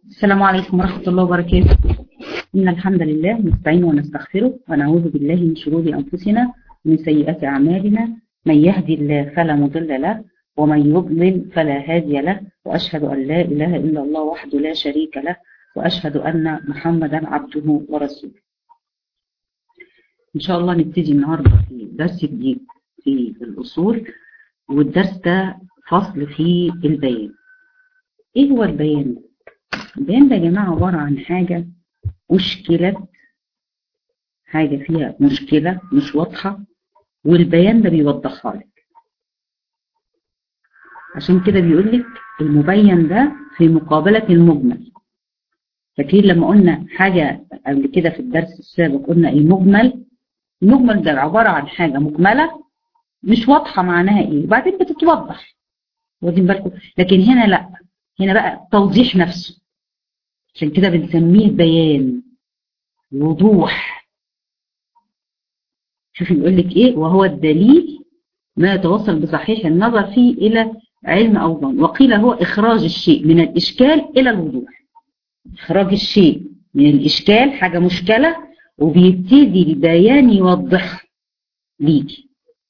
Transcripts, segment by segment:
السلام عليكم ورحمة الله وبركاته إن الحمد لله نستعين ونستغفره ونعوذ بالله من شرور أنفسنا ومن سيئات أعمالنا من يهدي الله فلا مضل له ومن يضلل فلا هادي له وأشهد أن لا إله إلا الله وحده لا شريك له وأشهد أن محمدا عبده ورسوله إن شاء الله نبتدي النهاردة في درس جديد في الأصول والدرس ده فصل في البيان إيه هو البيان؟ البيان ده يا جماعة عبارة عن حاجة مشكلة حاجة فيها مشكلة مش واضحة والبيان ده بيوضحها لك عشان كده بيقول لك المبين ده في مقابلة المجمل فاكرين لما قلنا حاجة قبل كده في الدرس السابق قلنا المجمل المجمل ده عبارة عن حاجة مجملة مش واضحة معناها ايه وبعدين بتتوضح واخدين بالكم لكن هنا لا هنا بقى توضيح نفسه عشان كده بنسميه بيان وضوح شوفي بيقول لك ايه وهو الدليل ما يتوصل بصحيح النظر فيه الى علم او ظن وقيل هو اخراج الشيء من الاشكال الى الوضوح اخراج الشيء من الاشكال حاجه مشكله وبيبتدي البيان يوضح ليكي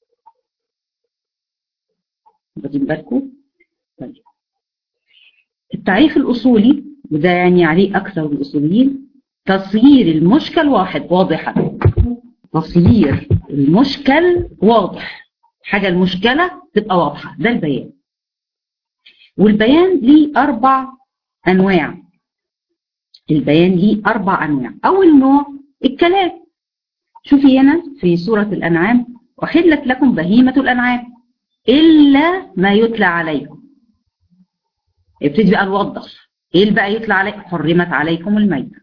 واخدين بالكم طيب التعريف الاصولي وده يعني عليه اكثر الاصوليين تصيير المشكل واحد واضحا تصيير المشكل واضح حاجه المشكله تبقى واضحه ده البيان والبيان ليه اربع انواع البيان ليه اربع انواع اول نوع الكلام شوفي هنا في سوره الانعام احلت لكم بهيمه الانعام الا ما يتلى عليكم ابتدي بقى نوضح ايه اللي بقى يطلع عليكم حرمت عليكم الميتة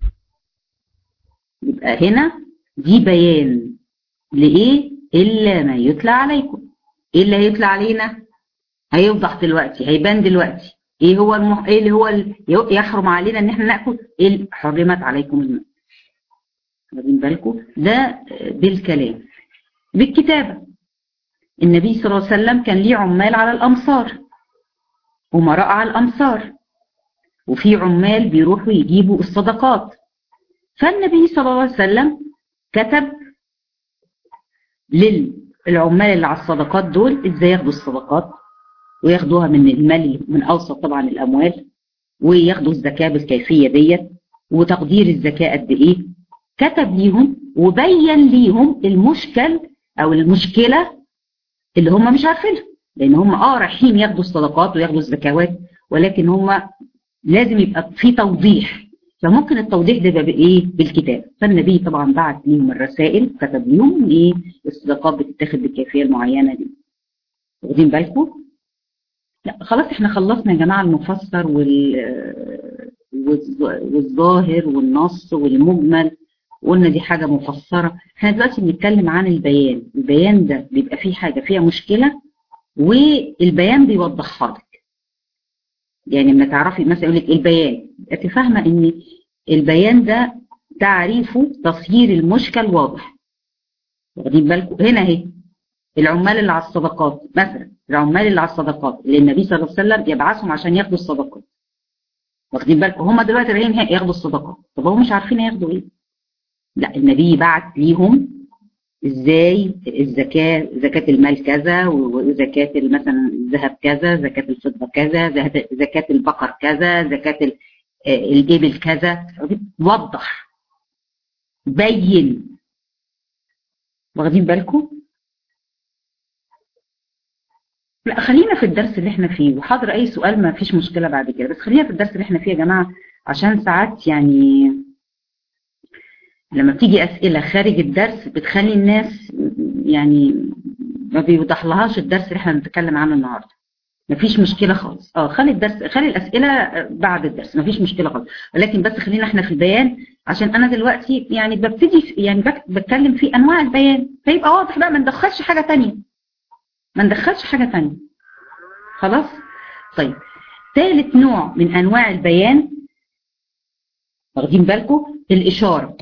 يبقى هنا دي بيان لايه الا ما يتلى عليكم ايه اللي هيطلع علينا هيوضح دلوقتي هيبان دلوقتي ايه هو المح... ايه اللي هو ال... يحرم علينا ان احنا ناكل ايه اللي حرمت عليكم الميتة واخدين بالكم ده بالكلام بالكتابه النبي صلى الله عليه وسلم كان ليه عمال على الامصار أمراء على الأمصار وفي عمال بيروحوا يجيبوا الصدقات فالنبي صلى الله عليه وسلم كتب للعمال اللي على الصدقات دول ازاي ياخدوا الصدقات وياخدوها من المال من اوسط طبعا الاموال وياخدوا الزكاه بالكيفيه ديت وتقدير الزكاه قد ايه كتب ليهم وبين ليهم المشكل او المشكله اللي هم مش عارفينها لان هم اه رايحين ياخدوا الصدقات وياخدوا الزكوات ولكن هم لازم يبقى في توضيح فممكن التوضيح ده يبقى بايه بالكتاب فالنبي طبعا بعت ليهم الرسائل كتب ليهم ايه الصدقات بتتاخد بالكيفيه المعينه دي واخدين بالكم لا خلاص احنا خلصنا يا جماعه المفسر وال والظاهر والنص والمجمل قلنا دي حاجه مفسره احنا دلوقتي بنتكلم عن البيان البيان ده بيبقى فيه حاجه فيها مشكله والبيان بيوضحها لك يعني لما تعرفي مثلا يقول لك البيان انت فاهمه ان البيان ده تعريفه تصيير المشكل واضح واخدين بالكم هنا اهي العمال اللي على الصدقات مثلا العمال اللي على الصدقات اللي النبي صلى الله عليه وسلم يبعثهم عشان ياخدوا الصدقات واخدين بالكم هم دلوقتي رايحين ياخدوا الصدقات طب هم مش عارفين ياخدوا ايه لا النبي بعت ليهم ازاي الزكاة زكاة المال كذا وزكاة مثلا الذهب كذا زكاة الفضة كذا زكاة البقر كذا زكاة الإبل كذا وضح بين واخدين بالكم لا خلينا في الدرس اللي احنا فيه وحاضر اي سؤال ما فيش مشكلة بعد كده بس خلينا في الدرس اللي احنا فيه يا جماعة عشان ساعات يعني لما بتيجي أسئلة خارج الدرس بتخلي الناس يعني ما بيوضح لهاش الدرس اللي احنا بنتكلم عنه النهارده مفيش مشكلة خالص اه خلي الدرس خلي الأسئلة بعد الدرس مفيش مشكلة خالص ولكن بس خلينا احنا في البيان عشان أنا دلوقتي يعني ببتدي يعني بتكلم في أنواع البيان فيبقى واضح بقى ما ندخلش حاجة تانية ما ندخلش حاجة تانية خلاص طيب ثالث نوع من أنواع البيان واخدين بالكم الإشارة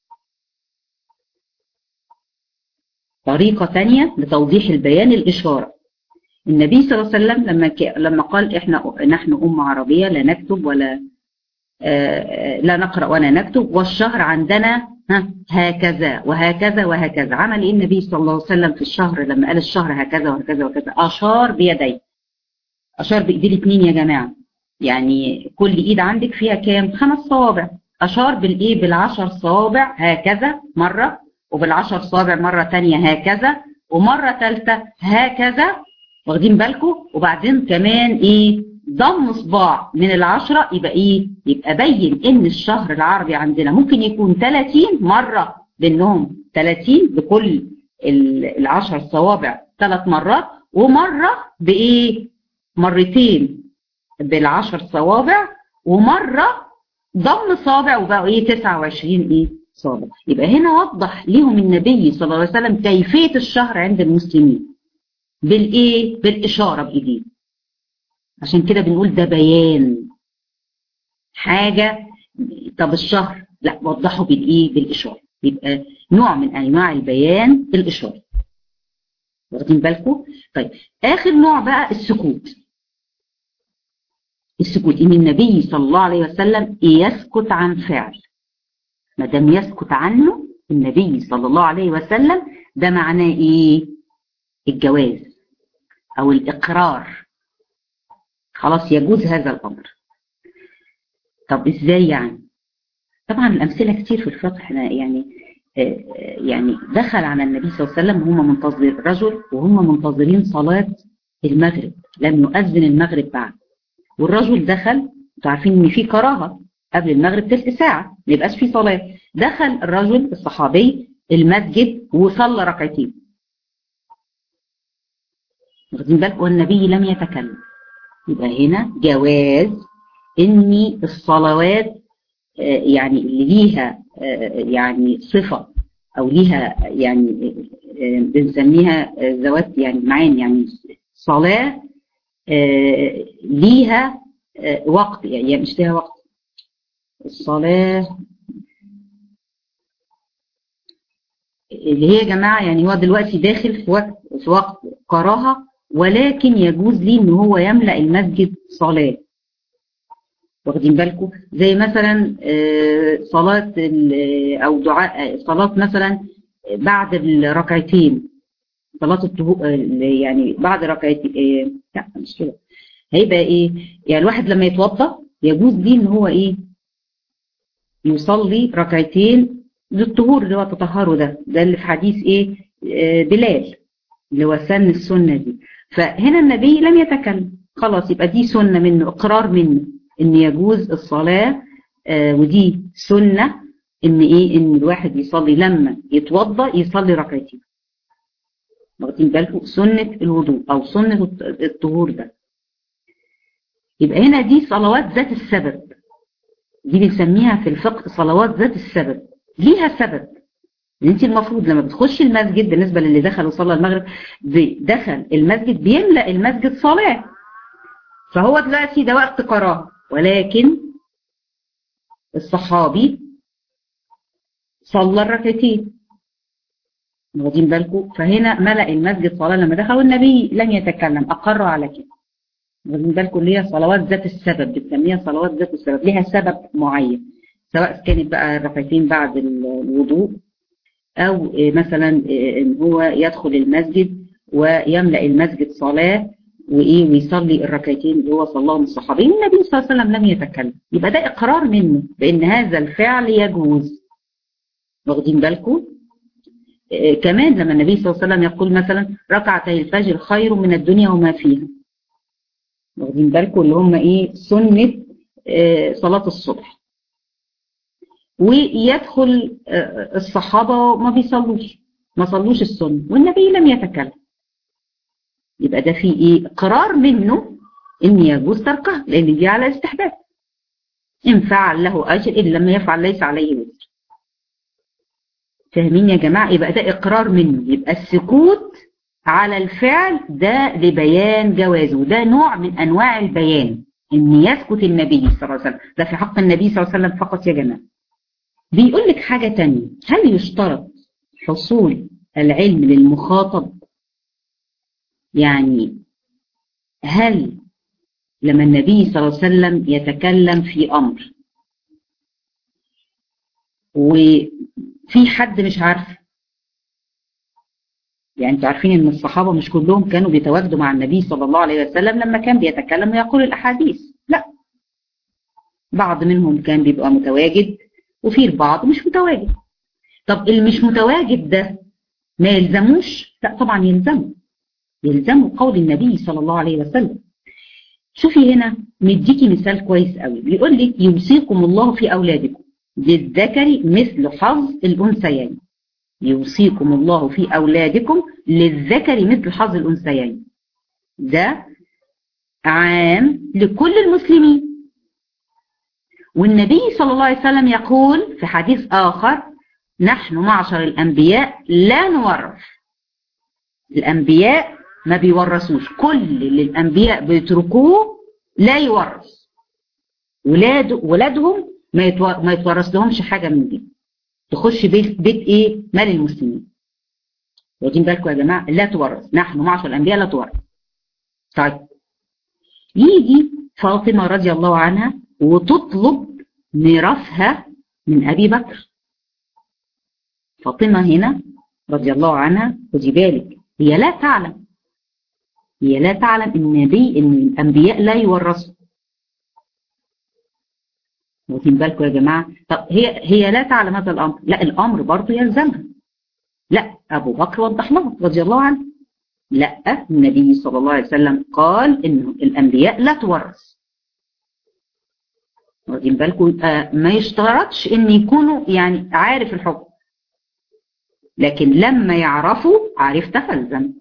طريقة تانية لتوضيح البيان الإشارة النبي صلى الله عليه وسلم لما ك... لما قال احنا نحن أمة عربية لا نكتب ولا لا نقرأ ولا نكتب والشهر عندنا هكذا وهكذا وهكذا عمل ايه النبي صلى الله عليه وسلم في الشهر لما قال الشهر هكذا وهكذا وهكذا اشار بيديه اشار بايديه الاثنين يا جماعه يعني كل ايد عندك فيها كام خمس صوابع اشار بالايه بالعشر صوابع هكذا مره وبالعشر صوابع مره ثانيه هكذا ومره ثالثه هكذا واخدين بالكم وبعدين كمان ايه ضم صباع من العشرة يبقى ايه يبقى بين ان الشهر العربي عندنا ممكن يكون 30 مرة بينهم 30 بكل العشر صوابع ثلاث مرات ومرة بايه مرتين بالعشر صوابع ومرة ضم صابع وبقوا ايه 29 ايه صابع يبقى هنا وضح لهم النبي صلى الله عليه وسلم كيفية الشهر عند المسلمين بالايه بالاشارة بايديه عشان كده بنقول ده بيان حاجة طب الشهر لا وضحه بالايه بالاشارة يبقى نوع من انواع البيان الاشارة واخدين بالكم طيب اخر نوع بقى السكوت السكوت ان النبي صلى الله عليه وسلم يسكت عن فعل ما دام يسكت عنه النبي صلى الله عليه وسلم ده معناه ايه الجواز او الاقرار خلاص يجوز هذا الامر طب ازاي يعني طبعا الامثله كتير في الفقه احنا يعني يعني دخل على النبي صلى الله عليه وسلم وهم منتظر رجل وهم منتظرين صلاه المغرب لم يؤذن المغرب بعد والرجل دخل انتوا عارفين ان في كراهه قبل المغرب ثلث ساعه ما يبقاش في صلاه دخل الرجل الصحابي المسجد وصلى ركعتين واخدين بالك والنبي لم يتكلم يبقى هنا جواز ان الصلوات يعني اللي ليها يعني صفه او ليها يعني بنسميها ذوات يعني معاني يعني صلاه ليها وقت يعني مش ليها وقت الصلاه اللي هي يا جماعه يعني هو دلوقتي داخل في وقت في وقت كراهه ولكن يجوز ليه ان هو يملا المسجد صلاه واخدين بالكم زي مثلا صلاه او دعاء صلاه مثلا بعد الركعتين صلاه الطهور يعني بعد ركعتين لا مش كده هيبقى ايه يعني الواحد لما يتوضا يجوز ليه ان هو ايه يصلي ركعتين للطهور اللي هو تطهره ده ده اللي في حديث ايه بلال اللي هو سن السنه دي فهنا النبي لم يتكلم خلاص يبقى دي سنة منه اقرار منه ان يجوز الصلاة آه ودي سنة ان ايه ان الواحد يصلي لما يتوضا يصلي ركعتين واخدين بالكم سنة الوضوء او سنة الطهور ده يبقى هنا دي صلوات ذات السبب دي بنسميها في الفقه صلوات ذات السبب ليها سبب انت المفروض لما بتخشي المسجد بالنسبه للي دخل وصلى المغرب دخل المسجد بيملا المسجد صلاه فهو دلوقتي ده وقت قراءه ولكن الصحابي صلى الركعتين واخدين بالكم فهنا ملا المسجد صلاه لما دخل والنبي لم يتكلم اقر على كده واخدين بالكم اللي هي صلوات ذات السبب بنسميها صلوات ذات السبب ليها سبب معين سواء كانت بقى الركعتين بعد الوضوء او مثلا ان هو يدخل المسجد ويملا المسجد صلاه وايه ويصلي الركعتين اللي هو صلاهم الصحابي النبي صلى الله عليه وسلم لم يتكلم يبقى ده اقرار منه بان هذا الفعل يجوز واخدين بالكم آه كمان لما النبي صلى الله عليه وسلم يقول مثلا ركعتي الفجر خير من الدنيا وما فيها واخدين بالكم اللي هم ايه سنه آه صلاه الصبح ويدخل الصحابة ما بيصلوش ما صلوش السنة والنبي لم يتكلم يبقى ده في ايه قرار منه ان يجوز تركها لان دي على استحباب ان فعل له اجر ان لم يفعل ليس عليه وزر فاهمين يا جماعة يبقى ده اقرار منه يبقى السكوت على الفعل ده لبيان جوازه ده نوع من انواع البيان ان يسكت النبي صلى الله عليه وسلم ده في حق النبي صلى الله عليه وسلم فقط يا جماعه بيقول لك حاجة تانية هل يشترط حصول العلم للمخاطب يعني هل لما النبي صلى الله عليه وسلم يتكلم في أمر وفي حد مش عارف يعني انتوا عارفين ان الصحابة مش كلهم كانوا بيتواجدوا مع النبي صلى الله عليه وسلم لما كان بيتكلم ويقول الأحاديث لا بعض منهم كان بيبقى متواجد وفي البعض مش متواجد طب اللي مش متواجد ده ما يلزموش لا طبعا يلزموا يلزموا قول النبي صلى الله عليه وسلم شوفي هنا مديكي مثال كويس قوي بيقول لك يوصيكم الله في أولادكم للذكر مثل حظ الأنثيين يوصيكم الله في أولادكم للذكر مثل حظ الأنثيين ده عام لكل المسلمين والنبي صلى الله عليه وسلم يقول في حديث آخر نحن معشر الأنبياء لا نورث الأنبياء ما بيورثوش كل اللي الأنبياء بيتركوه لا يورث ولاد ولادهم ما, يتو... ما يتورث لهمش حاجة من دي تخش بيت, بيت ايه مال المسلمين واخدين بالكم يا جماعة لا تورث نحن معشر الأنبياء لا تورث طيب يجي فاطمة رضي الله عنها وتطلب ميراثها من أبي بكر فاطمة هنا رضي الله عنها خدي بالك هي لا تعلم هي لا تعلم ان النبي ان الانبياء لا يورثوا واخدين بالكم يا جماعه طب هي هي لا تعلم هذا الامر لا الامر برضه يلزمها لا ابو بكر وضح لها رضي الله عنه لا النبي صلى الله عليه وسلم قال ان الانبياء لا تورث واخدين بالكم ما يشترطش ان يكونوا يعني عارف الحكم لكن لما يعرفوا عرفت فالزم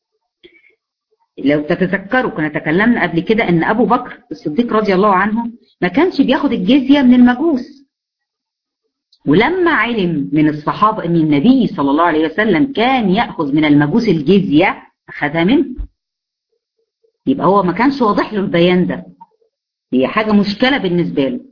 لو تتذكروا كنا تكلمنا قبل كده ان ابو بكر الصديق رضي الله عنه ما كانش بياخد الجزية من المجوس ولما علم من الصحابة ان النبي صلى الله عليه وسلم كان يأخذ من المجوس الجزية أخذها منه يبقى هو ما كانش واضح له البيان ده هي حاجة مشكلة بالنسبة له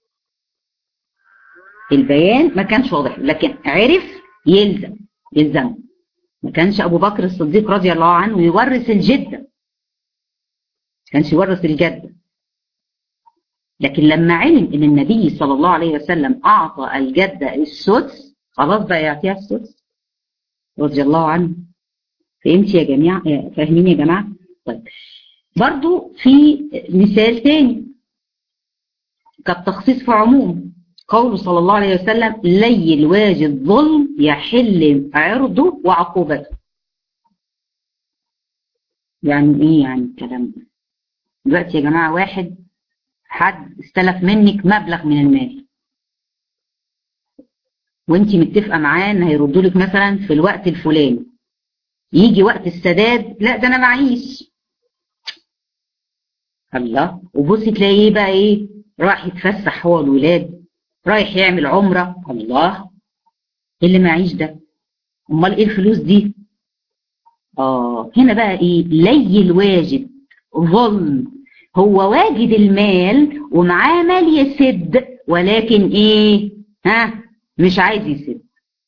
البيان ما كانش واضح لكن عرف يلزم يلزم ما كانش أبو بكر الصديق رضي الله عنه يورث الجدة ما كانش يورث الجدة لكن لما علم ان النبي صلى الله عليه وسلم اعطى الجدة السدس خلاص بقى يعطيها السدس رضي الله عنه فهمت يا جماعة فاهمين يا جماعة طيب برضو في مثال تاني كالتخصيص في عموم قوله صلى الله عليه وسلم لي الواجد ظلم يحل عرضه وعقوبته يعني ايه يعني الكلام ده دلوقتي يا جماعة واحد حد استلف منك مبلغ من المال وانت متفقه معاه ان هيردوا لك مثلا في الوقت الفلاني يجي وقت السداد لا ده انا معيش الله وبصي تلاقيه بقى ايه راح يتفسح هو الولاد رايح يعمل عمره الله اللي معيش ده امال ايه الفلوس دي اه هنا بقى ايه لي الواجب ظلم هو واجد المال ومعاه مال يسد ولكن ايه ها مش عايز يسد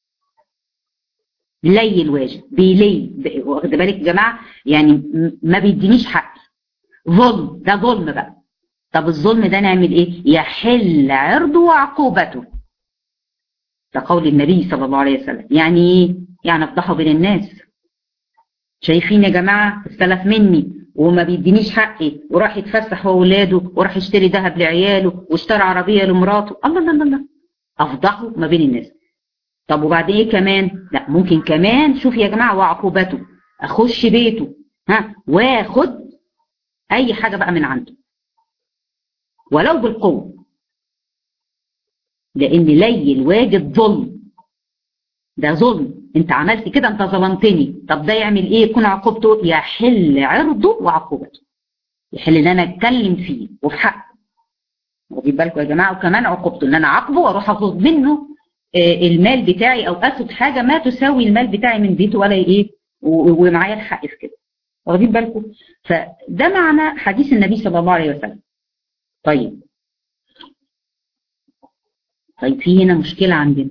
لي الواجب بيلي واخد بالك يا جماعه يعني ما بيدينيش حقي ظلم ده ظلم بقى طب الظلم ده نعمل ايه يحل عرضه وعقوبته ده قول النبي صلى الله عليه وسلم يعني ايه يعني افضحه بين الناس شايفين يا جماعه استلف مني وما بيدينيش حقي وراح يتفسح هو وولاده وراح يشتري ذهب لعياله واشترى عربيه لمراته الله الله الله الله افضحه ما بين الناس طب وبعدين ايه كمان لا ممكن كمان شوف يا جماعه وعقوبته اخش بيته ها واخد اي حاجه بقى من عنده ولو بالقوه لان لي الواجب ظلم ده ظلم انت عملت كده انت ظلمتني طب ده يعمل ايه يكون عقوبته يحل عرضه وعقوبته يحل ان انا اتكلم فيه وفي حقه واخدين بالكم يا جماعه وكمان عقوبته ان انا اعاقبه واروح اخد منه المال بتاعي او اخد حاجه ما تساوي المال بتاعي من بيته ولا ايه ومعايا الحق في كده واخدين بالكم فده معنى حديث النبي صلى الله عليه وسلم طيب طيب في هنا مشكله عندنا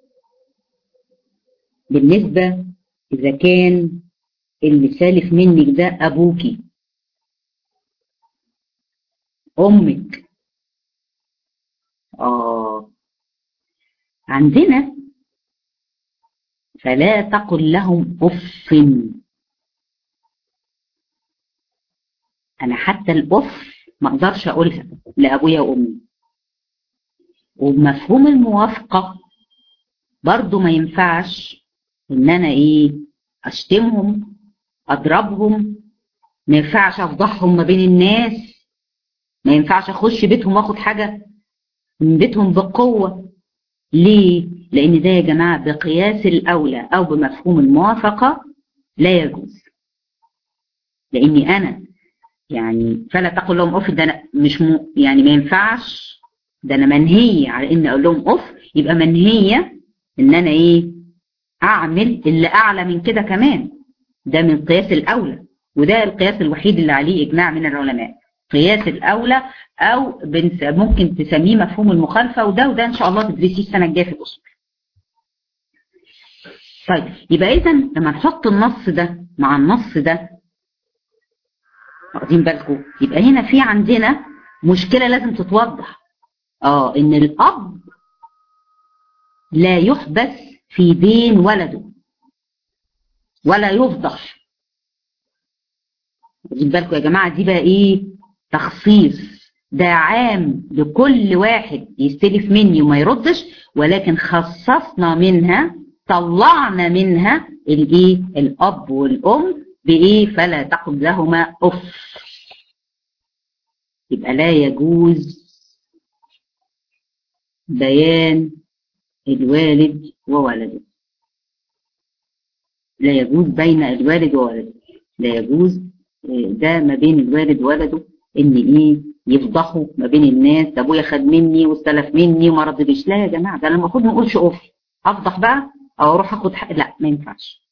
بالنسبة إذا كان اللي سالف منك ده أبوكي أمك آه عندنا فلا تقل لهم اف انا حتى الاف ما اقدرش اقولها لابويا وامي وبمفهوم الموافقه برضو ما ينفعش ان انا ايه اشتمهم اضربهم ما ينفعش افضحهم ما بين الناس ما ينفعش اخش بيتهم واخد حاجه من بيتهم بقوه ليه لان ده يا جماعه بقياس الاولى او بمفهوم الموافقه لا يجوز لاني انا يعني فلا تقل لهم اف ده أنا مش م... يعني ما ينفعش ده انا منهيه على ان اقول لهم اف يبقى منهيه ان انا ايه اعمل اللي اعلى من كده كمان ده من قياس الاولى وده القياس الوحيد اللي عليه اجماع من العلماء قياس الاولى او ممكن تسميه مفهوم المخالفه وده وده ان شاء الله تدرسيه السنه الجايه في الاصول طيب يبقى اذا لما نحط النص ده مع النص ده واخدين بالكم يبقى هنا في عندنا مشكله لازم تتوضح اه ان الاب لا يحبس في دين ولده ولا يفضح واخدين بالكم يا جماعه دي بقى ايه تخصيص ده عام لكل واحد يستلف مني وما يردش ولكن خصصنا منها طلعنا منها الايه الاب والام بايه فلا تقل لهما اف يبقى لا يجوز بيان الوالد وولده لا يجوز بين الوالد وولده لا يجوز ده ما بين الوالد وولده ان ايه يفضحوا ما بين الناس ده ابويا خد مني واستلف مني وما ردليش لا يا جماعه ده انا المفروض ما اقولش اوف افضح بقى او اروح اخد حق لا ما ينفعش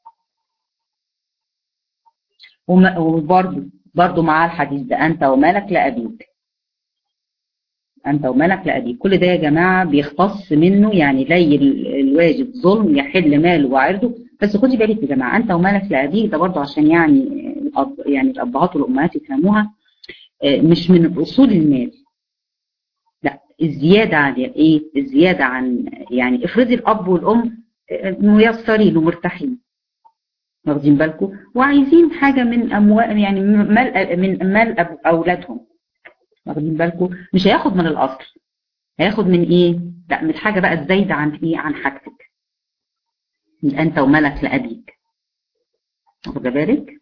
وبرضه برضه معاه الحديث ده انت ومالك لابيك انت ومالك لابيك كل ده يا جماعه بيختص منه يعني لي الواجب ظلم يحل ماله وعرضه بس خدي بالك يا جماعه انت ومالك لابيك ده برضه عشان يعني الأب يعني الابهات والامهات يفهموها مش من اصول المال لا الزياده عن ايه الزياده عن يعني افرضي الاب والام ميسرين ومرتاحين واخدين بالكم وعايزين حاجه من اموال يعني من مال من مال اولادهم واخدين بالكم مش هياخد من الاصل هياخد من ايه لا من الحاجه بقى الزايده عن ايه عن حاجتك من انت وملك لابيك واخد بالك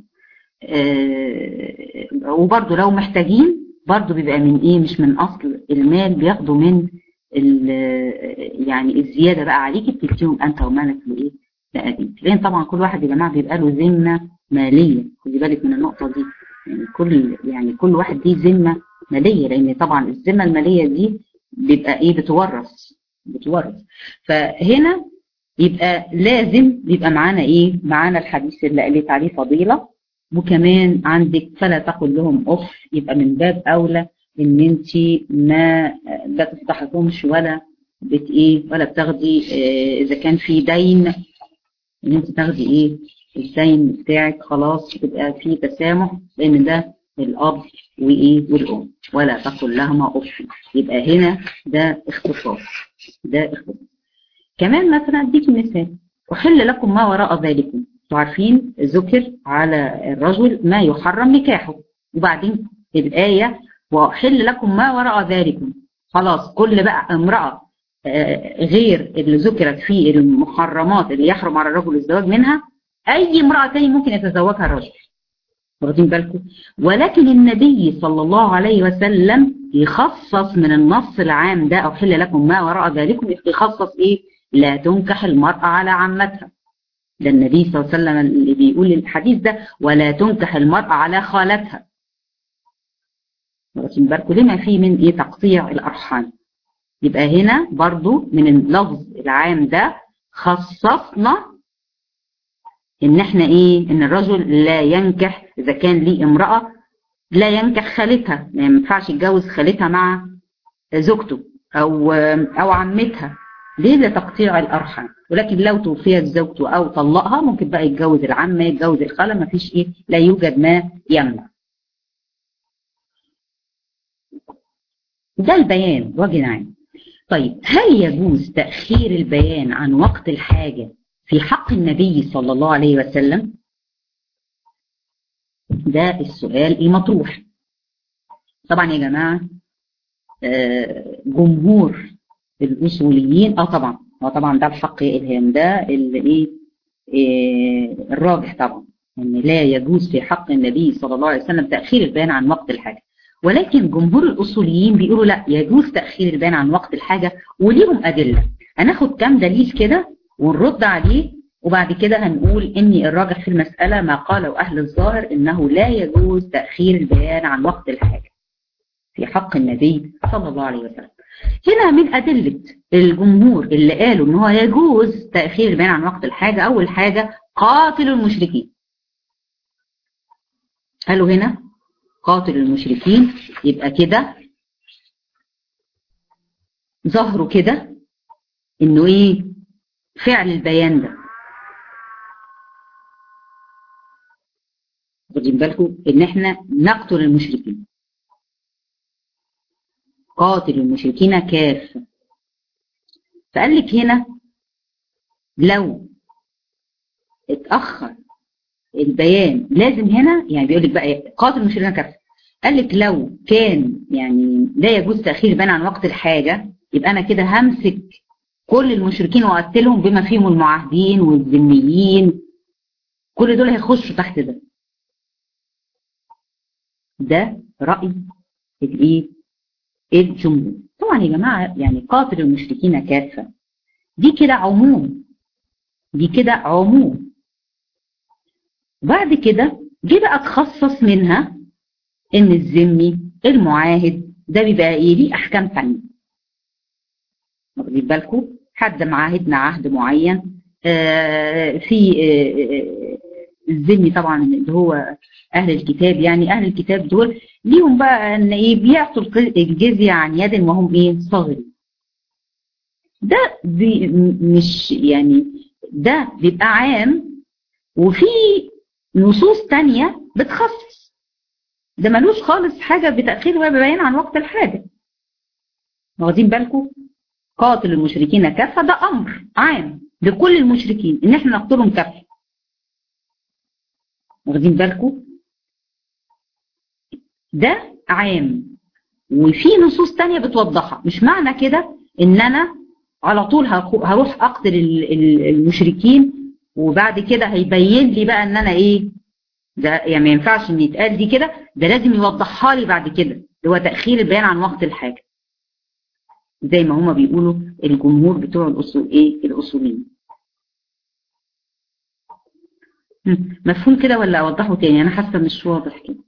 آه وبرده لو محتاجين برضه بيبقى من ايه مش من اصل المال بياخدوا من يعني الزياده بقى عليكي بتديهم انت ومالك لايه لابيك لان طبعا كل واحد يا جماعه بيبقى له ذمه ماليه خدي بالك من النقطه دي يعني كل يعني كل واحد ليه ذمه ماليه لان طبعا الذمه الماليه دي بيبقى ايه بتورث بتورث فهنا يبقى لازم يبقى معانا ايه معانا الحديث اللي قالت عليه فضيله وكمان عندك فلا تقل لهم اف يبقى من باب اولى ان انت ما بتفتحكمش ولا بت ايه ولا بتاخدي إيه اذا كان في دين ان انت تاخدي ايه الدين بتاعك خلاص تبقى في تسامح لان ده الاب وايه والام ولا تقل لهما اف يبقى هنا ده اختصاص ده اختصاص كمان مثلا اديك مثال احل لكم ما وراء ذلكم انتوا عارفين ذكر على الرجل ما يحرم نكاحه وبعدين الايه واحل لكم ما وراء ذلكم خلاص كل بقى امراه غير اللي ذكرت في المحرمات اللي يحرم على الرجل الزواج منها اي امراه تاني ممكن يتزوجها الرجل واخدين بالكم ولكن النبي صلى الله عليه وسلم يخصص من النص العام ده او حل لكم ما وراء ذلكم يخصص ايه لا تنكح المرأة على عمتها ده النبي صلى الله عليه وسلم اللي بيقول الحديث ده ولا تنكح المرأة على خالتها واخدين بالكم لما فيه من ايه تقطيع الارحام يبقى هنا برضو من اللفظ العام ده خصصنا ان احنا ايه ان الرجل لا ينكح اذا كان ليه امرأة لا ينكح خالتها ما ينفعش يتجوز خالتها مع زوجته او او عمتها ليه لتقطيع الارحام ولكن لو توفيت زوجته او طلقها ممكن بقى يتجوز العمه يتجوز الخاله ما فيش ايه لا يوجد ما يمنع ده البيان وجه عام طيب هل يجوز تأخير البيان عن وقت الحاجة في حق النبي صلى الله عليه وسلم ده السؤال المطروح طبعا يا جماعة جمهور الأصوليين اه طبعا اه طبعا ده الحق يا إلهام ده اللي ايه الراجح طبعا ان لا يجوز في حق النبي صلى الله عليه وسلم تأخير البيان عن وقت الحاجة ولكن جمهور الأصوليين بيقولوا لا يجوز تأخير البيان عن وقت الحاجة وليهم أدلة هناخد كام دليل كده ونرد عليه وبعد كده هنقول ان الراجح في المسألة ما قاله أهل الظاهر انه لا يجوز تأخير البيان عن وقت الحاجة في حق النبي صلى الله عليه وسلم هنا من أدلة الجمهور اللي قالوا ان هو يجوز تأخير البيان عن وقت الحاجة أول حاجة قاتل المشركين قالوا هنا قاتل المشركين يبقى كده ظهروا كده انه ايه فعل البيان ده واخدين بالكم ان احنا نقتل المشركين قاتل المشركين كافة فقال لك هنا لو اتأخر البيان لازم هنا يعني بيقول لك بقى قاتل المشركين كافة قال لك لو كان يعني لا يجوز تأخير البيان عن وقت الحاجة يبقى أنا كده همسك كل المشركين وأقتلهم بما فيهم المعاهدين والذميين كل دول هيخشوا تحت ده ده رأي الايه الجمهور طبعا يا جماعة يعني قاتل المشركين كافة دي كده عموم دي كده عموم بعد كده جه بقى تخصص منها ان الذمي المعاهد ده بيبقى ايه ليه احكام ثانيه واخدين بالكم حد معاهدنا عهد معين آه في آه الذمي طبعا اللي هو اهل الكتاب يعني اهل الكتاب دول ليهم بقى ان ايه بيعطوا الجزيه عن يد وهم ايه صاغرين ده بي مش يعني ده بيبقى عام وفي نصوص تانية بتخصص ده ملوش خالص حاجة بتأخير ولا بيان عن وقت الحاجة واخدين بالكم قاتل المشركين كافة ده أمر عام لكل المشركين إن احنا نقتلهم كافة واخدين بالكم ده عام وفي نصوص تانية بتوضحها مش معنى كده ان انا على طول هروح اقتل المشركين وبعد كده هيبين لي بقى ان انا ايه ده يعني ما ينفعش ان يتقال دي كده ده لازم يوضحها لي بعد كده اللي هو تاخير البيان عن وقت الحاجه زي ما هما بيقولوا الجمهور بتوع الاصول ايه الاصوليين مفهوم كده ولا اوضحه تاني انا حاسه مش واضح كده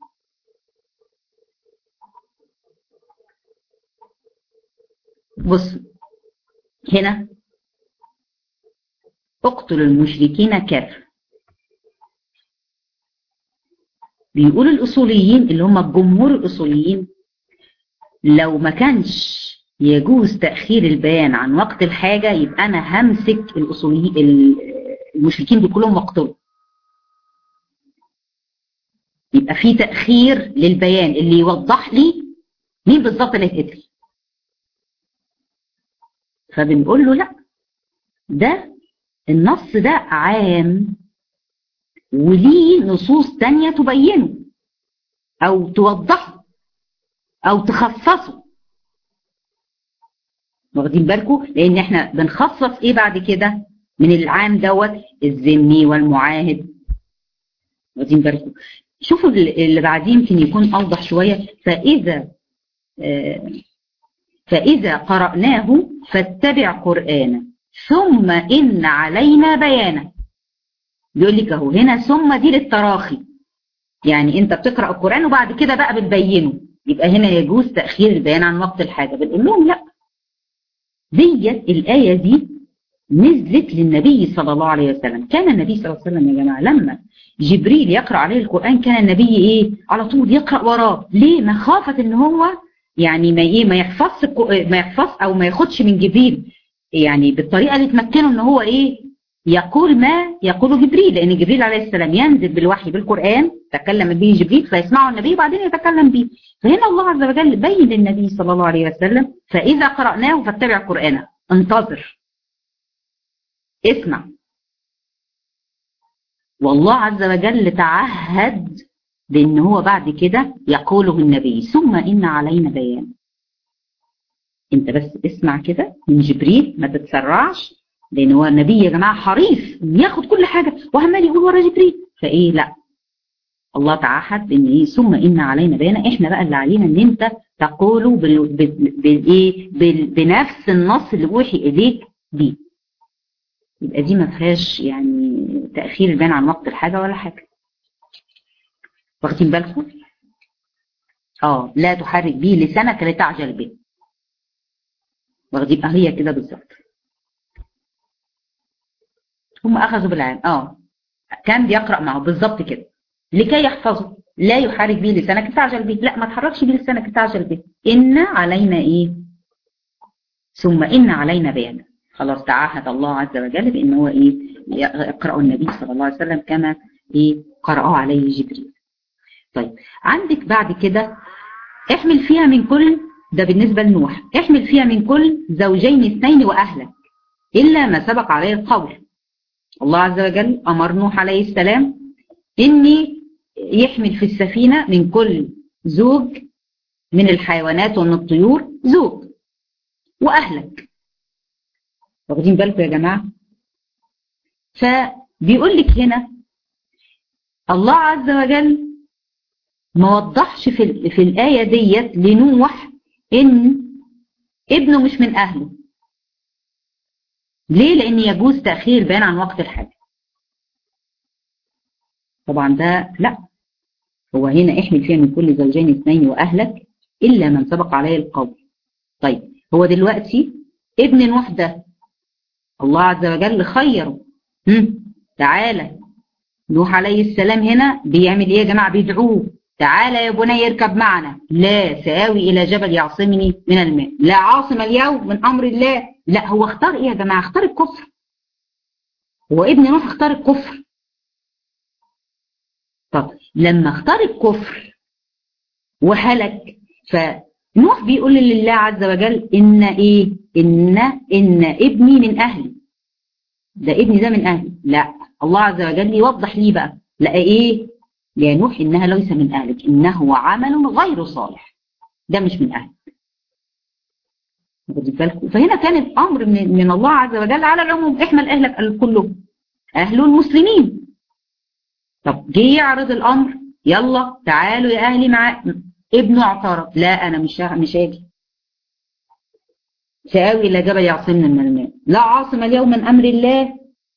بص هنا اقتل المشركين كافة بيقول الأصوليين اللي هم الجمهور الأصوليين لو ما كانش يجوز تأخير البيان عن وقت الحاجة يبقى أنا همسك الأصوليين المشركين دول كلهم واقتلهم يبقى في تأخير للبيان اللي يوضح لي مين بالظبط اللي هيتقتل فبنقول له لا ده النص ده عام وليه نصوص تانية تبينه او توضحه او تخصصه واخدين بالكم لان احنا بنخصص ايه بعد كده من العام دوت الذمي والمعاهد واخدين بالكم شوفوا اللي بعديه يمكن يكون اوضح شويه فاذا آه فإذا قرأناه فاتبع قرآنه ثم إن علينا بيانه بيقول لك اهو هنا ثم دي للتراخي يعني انت بتقرأ القرآن وبعد كده بقى بتبينه يبقى هنا يجوز تأخير البيان عن وقت الحاجة بنقول لهم لا ديت الآية دي نزلت للنبي صلى الله عليه وسلم كان النبي صلى الله عليه وسلم يا جماعة لما جبريل يقرأ عليه القرآن كان النبي ايه على طول يقرأ وراه ليه مخافة ان هو يعني ما ايه ما يحفظش ما يحفظ او ما ياخدش من جبريل يعني بالطريقه اللي تمكنه ان هو ايه يقول ما يقول جبريل لان جبريل عليه السلام ينزل بالوحي بالقران تكلم به جبريل فيسمعه النبي وبعدين يتكلم به فهنا الله عز وجل بين للنبي صلى الله عليه وسلم فاذا قراناه فاتبع قرانه انتظر اسمع والله عز وجل تعهد بان هو بعد كده يقوله النبي ثم ان علينا بيان انت بس اسمع كده من جبريل ما تتسرعش لان هو النبي يا جماعه حريص ياخد كل حاجه وعمال يقول ورا جبريل فايه لا الله تعهد بان ايه ثم ان علينا بيانا احنا بقى اللي علينا ان انت تقوله بالايه بنفس النص اللي اوحي اليك بيه يبقى دي ما فيهاش يعني تاخير البيان عن وقت الحاجه ولا حاجه واخدين بالكم اه لا تحرك به لسانك لتعجل به واخدين هي كده بالظبط هم اخذوا بالعام اه كان بيقرا معه بالظبط كده لكي يحفظه لا يحرك به لسانك تعجل به لا ما تحركش به لسانك تعجل به ان علينا ايه ثم ان علينا بيانا خلاص تعهد الله عز وجل بان هو ايه يقرأ النبي صلى الله عليه وسلم كما ايه قرأه عليه جبريل طيب عندك بعد كده احمل فيها من كل ده بالنسبة لنوح احمل فيها من كل زوجين اثنين واهلك الا ما سبق عليه القول الله عز وجل امر نوح عليه السلام اني يحمل في السفينة من كل زوج من الحيوانات ومن الطيور زوج واهلك واخدين بالكم يا جماعه فبيقول لك هنا الله عز وجل ما وضحش في في الايه ديت لنوح ان ابنه مش من اهله ليه لان يجوز تاخير البيان عن وقت الحاجه طبعا ده لا هو هنا احمل فيها من كل زوجين اثنين واهلك الا من سبق عليه القول طيب هو دلوقتي ابن نوح ده الله عز وجل خيره تعالى نوح عليه السلام هنا بيعمل ايه يا جماعه بيدعوه تعالى يا بني اركب معنا لا سآوي الى جبل يعصمني من الماء لا عاصم اليوم من امر الله لا هو اختار ايه يا جماعه اختار الكفر هو ابن نوح اختار الكفر طب لما اختار الكفر وهلك فنوح بيقول لله عز وجل ان ايه ان ان ابني من اهلي ده ابني ده من اهلي لا الله عز وجل يوضح ليه بقى لا ايه يا نوح انها ليس من اهلك انه عمل غير صالح ده مش من اهلك بالكم فهنا كان الامر من, من الله عز وجل على العموم احمل اهلك كلهم اهل المسلمين طب جه يعرض الامر يلا تعالوا يا اهلي مع ابنه اعترض لا انا مش مش هاجي سآوي إلى جبل يعصمنا من الماء لا عاصم اليوم من أمر الله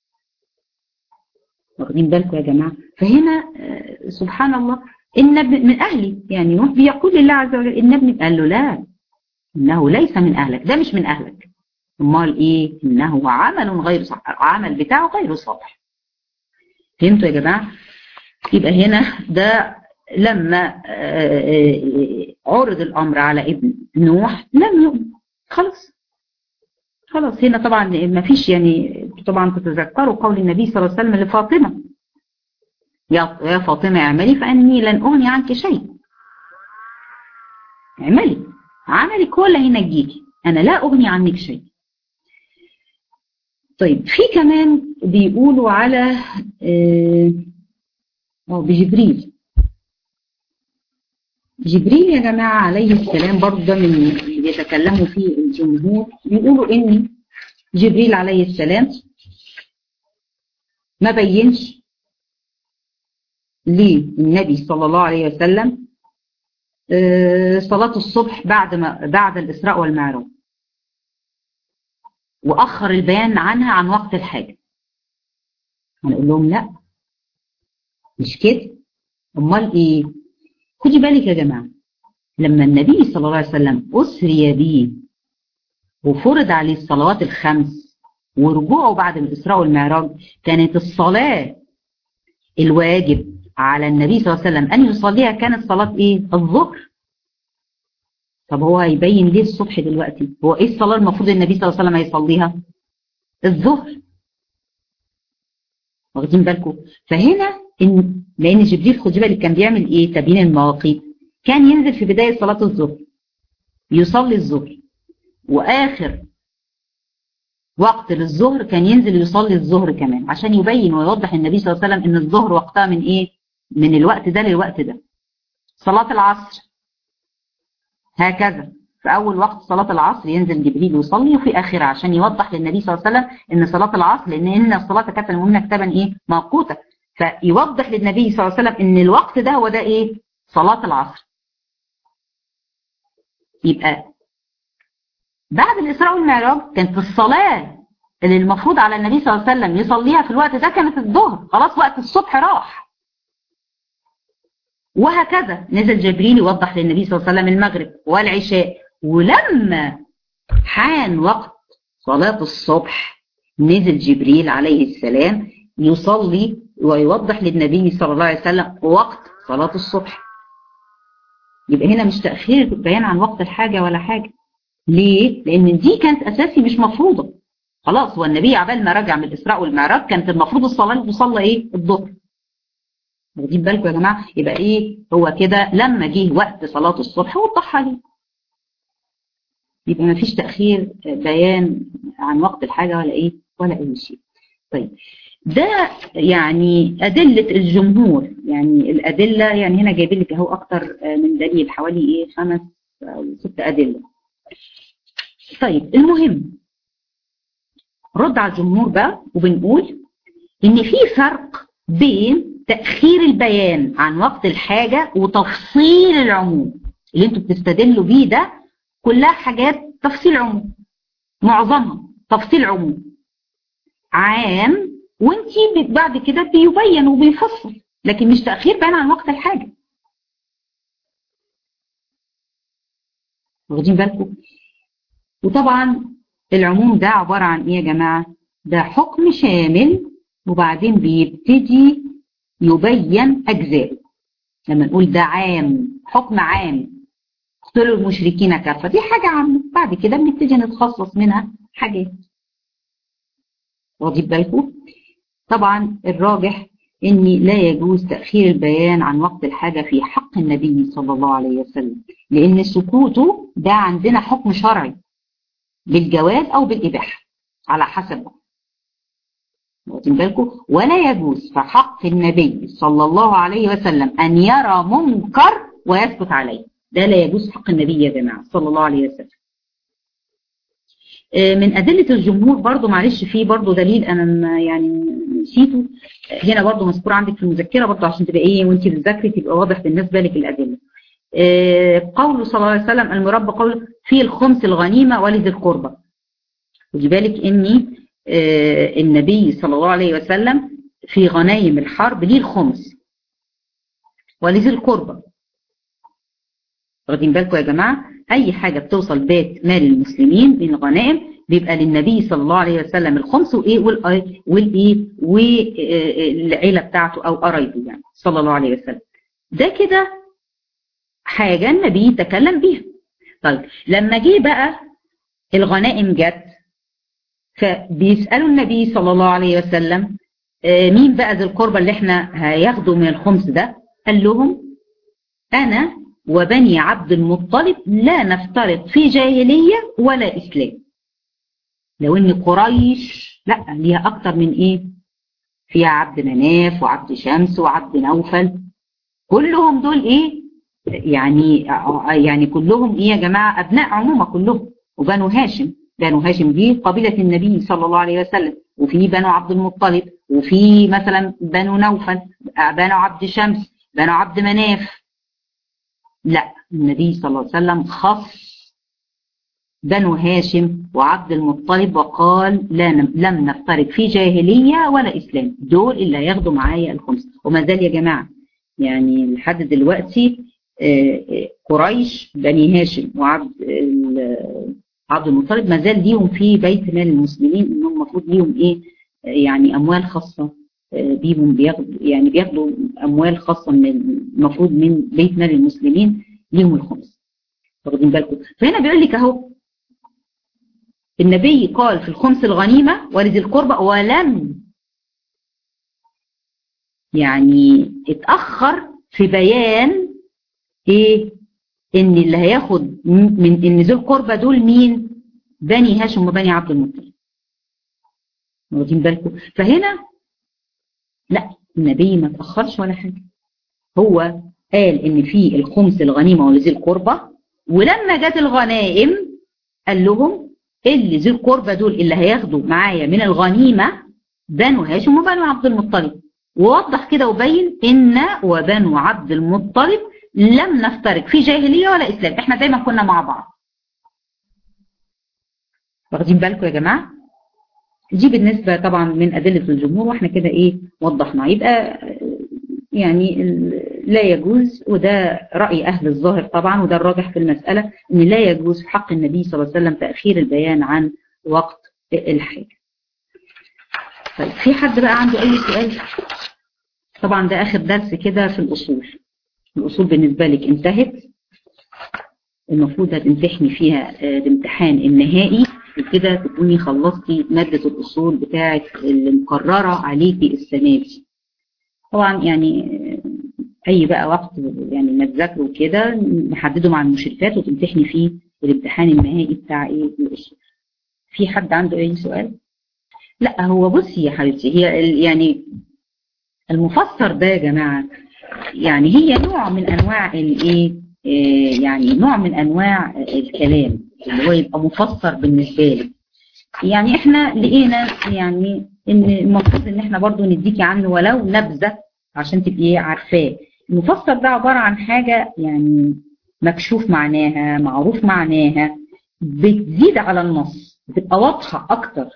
واخدين بالكم يا جماعة فهنا سبحان الله إن ابن من أهلي يعني نوح بيقول لله عز وجل إن ابني قال له لا إنه ليس من أهلك ده مش من أهلك امال إيه إنه عمل غير صح عمل بتاعه غير صالح فهمتوا يا جماعة يبقى هنا ده لما عرض الأمر على ابن نوح لم يؤمن خلاص خلاص هنا طبعا ما فيش يعني طبعا تتذكروا قول النبي صلى الله عليه وسلم لفاطمة يا يا فاطمة اعملي فأني لن أغني عنك شيء اعملي عملك هو اللي هينجيكي أنا لا أغني عنك شيء طيب في كمان بيقولوا على اه بجبريل جبريل يا جماعة عليه السلام برضه ده من اللي بيتكلموا فيه الجمهور بيقولوا ان جبريل عليه السلام ما بينش للنبي صلى الله عليه وسلم صلاة الصبح بعد ما بعد الإسراء والمعراج وأخر البيان عنها عن وقت الحاجة هنقول لهم لا مش كده امال ايه خدي بالك يا جماعة لما النبي صلى الله عليه وسلم أسري به وفرض عليه الصلوات الخمس ورجوعه بعد الإسراء والمعراج كانت الصلاة الواجب على النبي صلى الله عليه وسلم أن يصليها كانت صلاة إيه؟ الظهر طب هو هيبين ليه الصبح دلوقتي هو إيه الصلاة المفروض النبي صلى الله عليه وسلم هيصليها الظهر واخدين بالكم فهنا ان لان جبريل خدي بالك كان بيعمل ايه تبيين المواقيت كان ينزل في بدايه صلاه الظهر يصلي الظهر واخر وقت للظهر كان ينزل يصلي الظهر كمان عشان يبين ويوضح النبي صلى الله عليه وسلم ان الظهر وقتها من ايه من الوقت ده للوقت ده صلاه العصر هكذا في اول وقت صلاه العصر ينزل جبريل يصلي وفي اخرها عشان يوضح للنبي صلى الله عليه وسلم ان صلاه العصر لان ان الصلاه كانت المؤمنه كتابا ايه موقوته فيوضح للنبي صلى الله عليه وسلم ان الوقت ده هو ده ايه صلاه العصر يبقى بعد الاسراء والمعراج كانت الصلاه اللي المفروض على النبي صلى الله عليه وسلم يصليها في الوقت ده كانت الظهر خلاص وقت الصبح راح وهكذا نزل جبريل يوضح للنبي صلى الله عليه وسلم المغرب والعشاء ولما حان وقت صلاة الصبح نزل جبريل عليه السلام يصلي ويوضح للنبي صلى الله عليه وسلم وقت صلاة الصبح يبقى هنا مش تأخير بيان عن وقت الحاجة ولا حاجة ليه؟ لأن دي كانت أساسي مش مفروضة خلاص هو النبي عبال ما رجع من الإسراء والمعراج كانت المفروض الصلاة اللي تصلى إيه؟ الظهر واخدين بالكم يا جماعة يبقى إيه هو كده لما جه وقت صلاة الصبح وضحها ليه يبقى ما فيش تأخير بيان عن وقت الحاجة ولا إيه ولا أي شيء طيب ده يعني أدلة الجمهور يعني الأدلة يعني هنا جايبين لك أهو أكتر من دليل حوالي إيه خمس أو ست أدلة طيب المهم رد على الجمهور بقى وبنقول إن في فرق بين تأخير البيان عن وقت الحاجة وتفصيل العموم اللي انتوا بتستدلوا بيه ده كلها حاجات تفصيل عموم معظمها تفصيل عموم عام وانتي بعد كده بيبين وبيفصل لكن مش تأخير بيان عن وقت الحاجة واخدين بالكم وطبعا العموم ده عبارة عن ايه يا جماعة ده حكم شامل وبعدين بيبتدي يبين أجزاء لما نقول ده عام حكم عام اقتلوا المشركين كافة دي حاجة عامة بعد كده بنبتدي نتخصص منها حاجات واخدين بالكم طبعا الراجح ان لا يجوز تأخير البيان عن وقت الحاجة في حق النبي صلى الله عليه وسلم لان سكوته ده عندنا حكم شرعي بالجواز او بالإباحة على حسب واخدين بالكم ولا يجوز في حق النبي صلى الله عليه وسلم ان يرى منكر ويسكت عليه ده لا يجوز حق النبي يا جماعه صلى الله عليه وسلم من أدلة الجمهور برضو معلش في برضو دليل أنا يعني نسيته هنا برضو مذكور عندك في المذكرة برضو عشان تبقى إيه وأنت بتذاكري تبقى واضح بالنسبة لك الأدلة قوله صلى الله عليه وسلم المربى قول في الخمس الغنيمة ولذي القربى خدي بالك إني النبي صلى الله عليه وسلم في غنايم الحرب ليه الخمس ولذي القربى واخدين بالكم يا جماعه اي حاجه بتوصل بيت مال المسلمين من الغنائم بيبقى للنبي صلى الله عليه وسلم الخمس وايه والايه والعيله بتاعته او قرايبه يعني صلى الله عليه وسلم ده كده حاجه النبي تكلم بيها طيب لما جه بقى الغنائم جت فبيسالوا النبي صلى الله عليه وسلم مين بقى ذي القربى اللي احنا هياخدوا من الخمس ده قال لهم انا وبني عبد المطلب لا نفترق في جاهلية ولا إسلام لو ان قريش لا ليها أكتر من إيه فيها عبد مناف وعبد شمس وعبد نوفل كلهم دول إيه يعني يعني كلهم إيه يا جماعة أبناء عمومة كلهم وبنو هاشم بنو هاشم دي قبيلة النبي صلى الله عليه وسلم وفي بنو عبد المطلب وفي مثلا بنو نوفل بنو عبد شمس بنو عبد مناف لا النبي صلى الله عليه وسلم خص بنو هاشم وعبد المطلب وقال لا لم نفترق في جاهلية ولا إسلام دول اللي هياخدوا معايا الخمس وما زال يا جماعة يعني لحد دلوقتي قريش بني هاشم وعبد عبد المطلب ما زال ليهم في بيت مال المسلمين انهم المفروض ليهم ايه يعني اموال خاصه بيهم بياخدوا يعني بياخدوا اموال خاصه من المفروض من بيت مال المسلمين ليهم الخمس واخدين بالكم فهنا بيقول لك اهو النبي قال في الخمس الغنيمه ولذي القربى ولم يعني اتأخر في بيان ايه ان اللي هياخد من ان ذو القربى دول مين بني هاشم وبني عبد المطلب واخدين بالكم فهنا لا النبي ما تأخرش ولا حاجة هو قال ان في الخمس الغنيمة ولذي القربى ولما جت الغنائم قال لهم اللي ذي القربى دول اللي هياخدوا معايا من الغنيمة بنو هاشم وبنو عبد المطلب ووضح كده وبين ان وبنو عبد المطلب لم نفترق في جاهلية ولا اسلام احنا دايما كنا مع بعض واخدين بالكم يا جماعة دي بالنسبة طبعا من أدلة الجمهور واحنا كده ايه وضحنا يبقى يعني لا يجوز وده رأي أهل الظاهر طبعا وده الراجح في المسألة ان لا يجوز في حق النبي صلى الله عليه وسلم تأخير البيان عن وقت الحاجة طيب في حد بقى عنده أي سؤال طبعا ده آخر درس كده في الأصول الأصول بالنسبة لك انتهت المفروض هتمتحني فيها الامتحان النهائي وكده تكوني خلصتي مادة الأصول بتاعة اللي مقررة عليكي السنة دي طبعا يعني أي بقى وقت يعني ما تذاكروا كده نحدده مع المشرفات وتمتحني فيه الامتحان النهائي بتاع ايه الأصول في حد عنده أي سؤال؟ لا هو بصي يا حبيبتي هي يعني المفسر ده يا جماعة يعني هي نوع من أنواع الايه يعني نوع من أنواع الكلام اللي هو يبقى مفسر بالنسبة لك يعني احنا لقينا يعني ان المفروض ان احنا برضو نديكي عنه ولو نبذة عشان تبقي عارفاه المفسر ده عبارة عن حاجة يعني مكشوف معناها معروف معناها بتزيد على النص بتبقى واضحة اكتر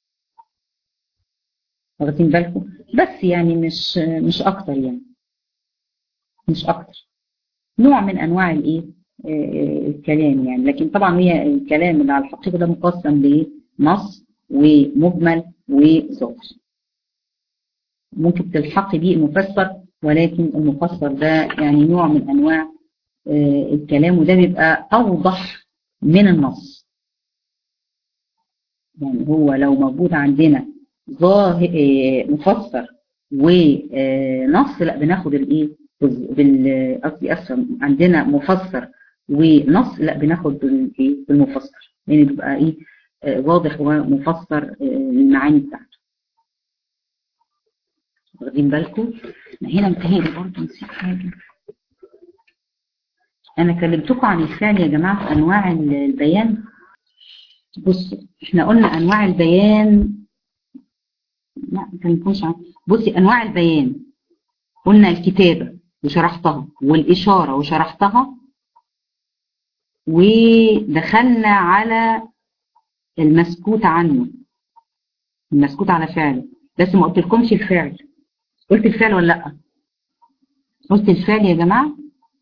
واخدين بالكم بس يعني مش مش اكتر يعني مش اكتر نوع من انواع الايه الكلام يعني لكن طبعا هي الكلام اللي على الحقيقه ده مقسم لنص ومجمل وظاهر ممكن تلحقي بيه المفسر ولكن المفسر ده يعني نوع من انواع الكلام وده بيبقى اوضح من النص يعني هو لو موجود عندنا ظاهر مفسر ونص لا بناخد الايه بال قصدي اسفه عندنا مفسر ونص لا بناخد بالايه بالمفسر لان يعني بيبقى ايه آه واضح ومفسر آه المعاني بتاعته واخدين بالكم هنا متهيألي برضه نسيت حاجه انا كلمتكم عن الفعل يا جماعه في انواع البيان بصوا احنا قلنا انواع البيان لا ما كلمتكمش عن بصي انواع البيان قلنا الكتابه وشرحتها والإشارة وشرحتها ودخلنا على المسكوت عنه المسكوت على فعله بس ما قلتلكمش الفعل قلت الفعل ولا لا قلت الفعل يا جماعة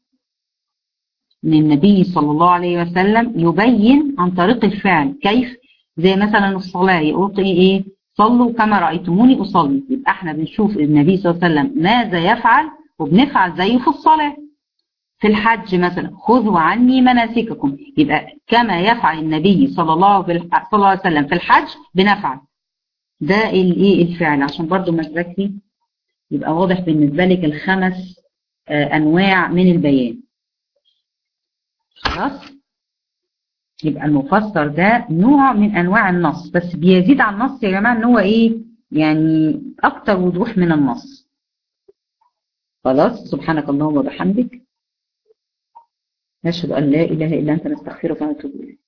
ان النبي صلى الله عليه وسلم يبين عن طريق الفعل كيف زي مثلا الصلاة يقول ايه صلوا كما رأيتموني أصلي يبقى احنا بنشوف النبي صلى الله عليه وسلم ماذا يفعل وبنفعل زيه في الصلاة في الحج مثلا خذوا عني مناسككم يبقى كما يفعل النبي صلى الله, صلى الله عليه وسلم في الحج بنفعل ده الايه الفعل عشان برضو ما تذكري يبقى واضح بالنسبة لك الخمس آه انواع من البيان خلاص يبقى المفسر ده نوع من انواع النص بس بيزيد على النص يا جماعه ان هو ايه يعني اكتر وضوح من النص خلاص سبحانك اللهم وبحمدك نشهد ان لا اله الا انت نستغفرك ونتوب اليك